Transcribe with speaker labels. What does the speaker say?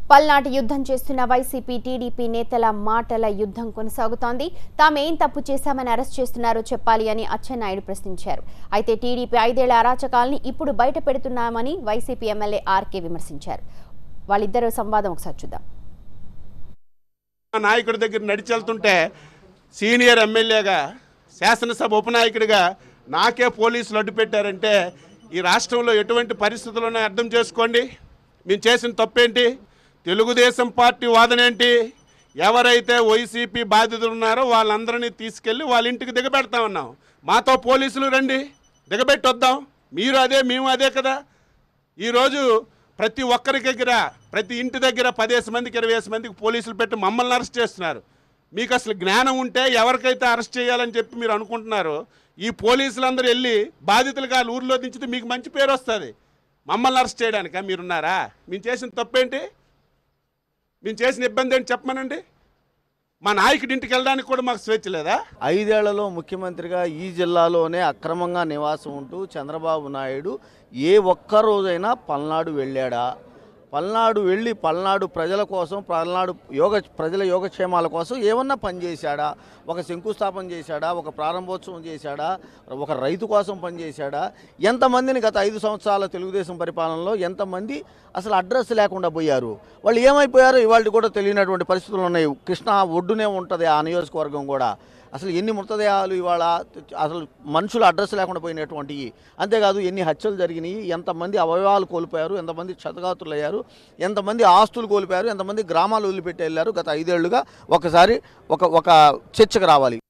Speaker 1: పల్నాటి యుద్ధం చేస్తున్న వైసీపీ టీడీపీ నేతల మాటల యుద్ధం కొనసాగుతోంది తామేం తప్పు చేశామని అరెస్ట్ చేస్తున్నారో చెప్పాలి అని అచ్చెన్నాయుడు ప్రశ్నించారు అయితే టీడీపీ ఐదేళ్ల అరాచకాల్ని ఇప్పుడు బయట పెడుతున్నామని వైసీపీ ఎమ్మెల్యే ఆర్కే విమర్శించారు వాళ్ళిద్దరు సంవాదం ఒకసారి చూద్దాం
Speaker 2: ఆ నాయకుడి దగ్గర నడిచెళ్తుంటే సీనియర్ ఎమ్మెల్యేగా శాసనసభ ఉపనాయకుడిగా నాకే పోలీసులు అడ్డు పెట్టారంటే ఈ రాష్ట్రంలో ఎటువంటి పరిస్థితులు ఉన్నాయో అర్థం చేసుకోండి మేము చేసిన తప్పేంటి తెలుగుదేశం పార్టీ వాదన ఏంటి ఎవరైతే వైసీపీ బాధితులు ఉన్నారో వాళ్ళందరినీ తీసుకెళ్ళి వాళ్ళ ఇంటికి దిగబెడతా ఉన్నాం మాతో పోలీసులు రండి దిగబెట్టి వద్దాం మీరు అదే మేము అదే కదా ఈరోజు ప్రతి ఒక్కరి దగ్గర ప్రతి ఇంటి దగ్గర పదేసి మందికి ఇరవై వేసి మందికి పోలీసులు పెట్టి మమ్మల్ని అరెస్ట్ చేస్తున్నారు మీకు అసలు జ్ఞానం ఉంటే ఎవరికైతే అరెస్ట్ చేయాలని చెప్పి మీరు అనుకుంటున్నారో ఈ పోలీసులందరూ వెళ్ళి బాధితులుగా వాళ్ళ ఊర్లో దించితే మీకు మంచి పేరు వస్తుంది మమ్మల్ని అరెస్ట్ చేయడానికా మీరున్నారా మేము చేసిన తప్పేంటి మేము చేసిన ఇబ్బంది ఏంటి చెప్పమనండి మా నాయకుడి ఇంటికి వెళ్ళడానికి కూడా మాకు స్వేచ్ఛ లేదా
Speaker 3: ఐదేళ్లలో ముఖ్యమంత్రిగా ఈ జిల్లాలోనే అక్రమంగా నివాసం ఉంటూ చంద్రబాబు నాయుడు ఏ ఒక్క రోజైనా పల్నాడు వెళ్ళాడా పల్నాడు వెళ్ళి పల్నాడు ప్రజల కోసం పల్నాడు యోగ ప్రజల యోగక్షేమాల కోసం ఏమన్నా పనిచేశాడా ఒక శంకుస్థాపన చేశాడా ఒక ప్రారంభోత్సవం చేశాడా ఒక రైతు కోసం పనిచేశాడా ఎంతమందిని గత ఐదు సంవత్సరాల తెలుగుదేశం పరిపాలనలో ఎంతమంది అసలు అడ్రస్ లేకుండా పోయారు వాళ్ళు ఏమైపోయారో ఇవాళ కూడా తెలియనటువంటి పరిస్థితులు ఉన్నాయి కృష్ణా ఒడ్డునే ఉంటుంది ఆ నియోజకవర్గం కూడా అసలు ఎన్ని మృతదేహాలు ఇవాళ అసలు మనుషులు అడ్రస్ లేకుండా పోయినటువంటివి అంతేకాదు ఎన్ని హత్యలు జరిగినాయి ఎంతమంది అవయవాలు కోల్పోయారు ఎంతమంది క్షతగాతులు అయ్యారు ఎంతమంది ఆస్తులు కోల్పోయారు ఎంతమంది గ్రామాలు వదిలిపెట్టి వెళ్ళారు గత ఐదేళ్లుగా ఒకసారి ఒక ఒక చర్చకు రావాలి